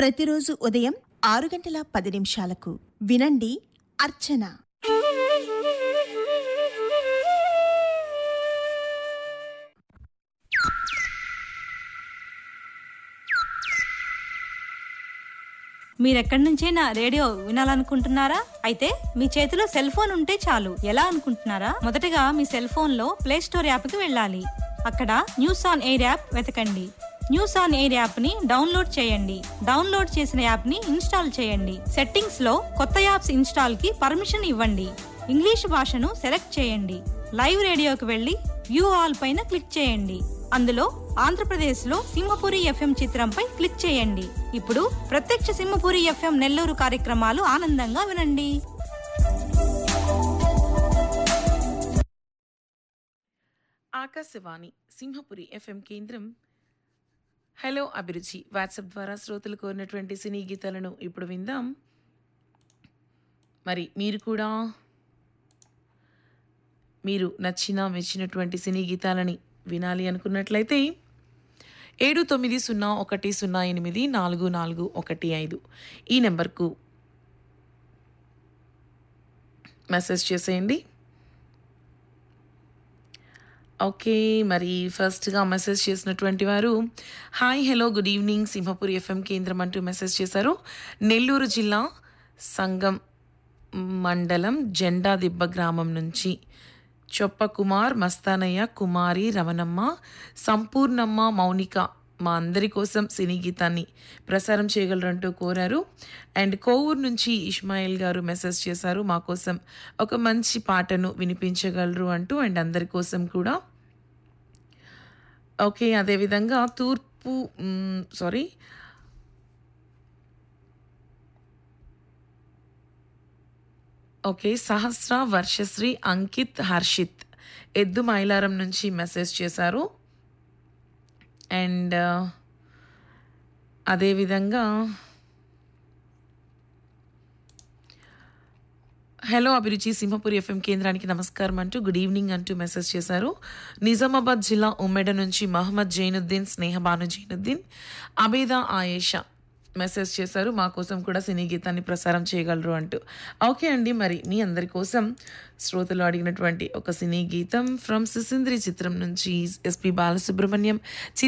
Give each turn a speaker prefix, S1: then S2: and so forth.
S1: ప్రతిరోజు ఉదయం ఆరు గంటల పది నిమిషాలకు వినండి అర్చన
S2: మీరెక్కడి నుంచైనా రేడియో వినాలనుకుంటున్నారా అయితే మీ చేతిలో సెల్ ఫోన్ ఉంటే చాలు ఎలా అనుకుంటున్నారా మొదటగా మీ సెల్ ఫోన్ లో ప్లే స్టోర్ యాప్ కి వెళ్ళాలి అక్కడ న్యూస్ ఆన్ ఎయిర్ యాప్ వెతకండి న్యూస్ ఆన్ ఎయిర్ యాప్ ని డౌన్లోడ్ చేయండి డౌన్లోడ్ చేసిన యాప్ ని ఇన్స్టాల్ చేయండి సెట్టింగ్స్ లో కొత్త యాప్స్ ఇన్స్టాల్ కి పర్మిషన్ ఇవ్వండి ఇంగ్లీష్ భాషను సెలెక్ట్ చేయండి లైవ్ రేడియోకి వెళ్ళి వ్యూ ఆల్ పైన క్లిక్ చేయండి అందులో ఆంధ్రప్రదేశ్ లో సింహపురి ఎఫ్ఎం చిత్రంపై క్లిక్ చేయండి ఇప్పుడు ప్రత్యక్ష సింహపురి ఎఫ్ఎం నెల్లూరు కార్యక్రమాలు ఆనందంగా వినండి
S3: ఆకాశవాణి సింహపురి ఎఫ్ఎం కేంద్రం హలో అభిరుచి వాట్సాప్ ద్వారా శ్రోతలు కోరినటువంటి సినీ గీతాలను ఇప్పుడు విందాం మరి మీరు కూడా మీరు నచ్చిన మెచ్చినటువంటి సినీ గీతాలని వినాలి అనుకున్నట్లయితే ఏడు తొమ్మిది సున్నా ఒకటి సున్నా ఎనిమిది నాలుగు నాలుగు ఒకటి ఐదు ఈ నెంబర్కు మెసేజ్ చేసేయండి ఓకే మరి ఫస్ట్గా మెసేజ్ చేసినటువంటి వారు hi hello good evening Simhapuri FM కేంద్రం అంటూ మెసేజ్ చేశారు నెల్లూరు జిల్లా సంగం మండలం జెండా దిబ్బ గ్రామం నుంచి చొప్ప కుమార్ మస్తానయ్య కుమారి రమణమ్మ సంపూర్ణమ్మ మౌనిక మా అందరి కోసం సినీ గీతాన్ని ప్రసారం చేయగలరంటూ కోరారు అండ్ కోవూరు నుంచి ఇస్మాయిల్ గారు మెసేజ్ చేశారు మా కోసం ఒక మంచి పాటను వినిపించగలరు అంటూ అండ్ అందరి కోసం కూడా ఓకే అదేవిధంగా తూర్పు sorry okay Sahasra Varshasri Ankit Harshit Eddumailaram నుంచి మెసేజ్ చేశారు అండ్ అదేవిధంగా హలో అభిరుచి సింహపురి ఎఫ్ఎం కేంద్రానికి నమస్కారం అంటూ గుడ్ ఈవినింగ్ అంటూ మెసేజ్ చేశారు నిజామాబాద్ జిల్లా ఉమ్మెడ నుంచి మహమ్మద్ జైనుద్దీన్ స్నేహబాను జైనుద్దీన్ అబేదా ఆయేషా మెసేజ్ చేశారు మా కోసం కూడా సినీ గీతాన్ని ప్రసారం చేయగలరు అంటూ ఓకే అండి మరి మీ అందరి కోసం శ్రోతలు అడిగినటువంటి ఒక సినీ గీతం ఫ్రమ్ సిసింద్రి చిత్రం నుంచి ఎస్పి బాలసుబ్రహ్మణ్యం